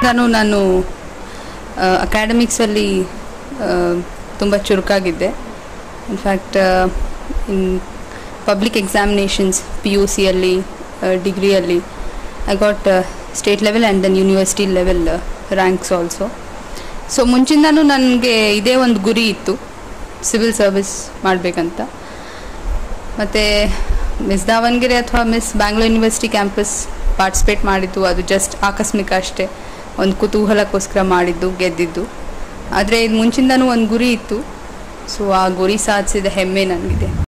ಮುಂಚಿಂದನೂ ನಾನು ಅಕಾಡೆಮಿಕ್ಸಲ್ಲಿ ತುಂಬ ಚುರುಕಾಗಿದ್ದೆ in fact in public examinations P U ಸಿಯಲ್ಲಿ ಡಿಗ್ರಿಯಲ್ಲಿ I got state level and then university level ranks also so ಮುಂಚಿಂದನೂ ನನಗೆ ಇದೇ ಒಂದು ಗುರಿ ಇತ್ತು ಸಿವಿಲ್ ಸರ್ವಿಸ್ ಮಾಡಬೇಕಂತ ಮತ್ತು ಮಿಸ್ ದಾವಣಗೆರೆ ಅಥವಾ miss Bangalore university campus participate ಮಾಡಿದ್ದು ಅದು ಜಸ್ಟ್ ಆಕಸ್ಮಿಕ ಅಷ್ಟೇ ಒಂದು ಕುತೂಹಲಕ್ಕೋಸ್ಕರ ಮಾಡಿದ್ದು ಗೆದ್ದಿದ್ದು ಆದರೆ ಇದು ಮುಂಚಿಂದನೂ ಒಂದು ಗುರಿ ಇತ್ತು ಸೊ ಆ ಗುರಿ ಸಾಧಿಸಿದ ಹೆಮ್ಮೆ ನನಗಿದೆ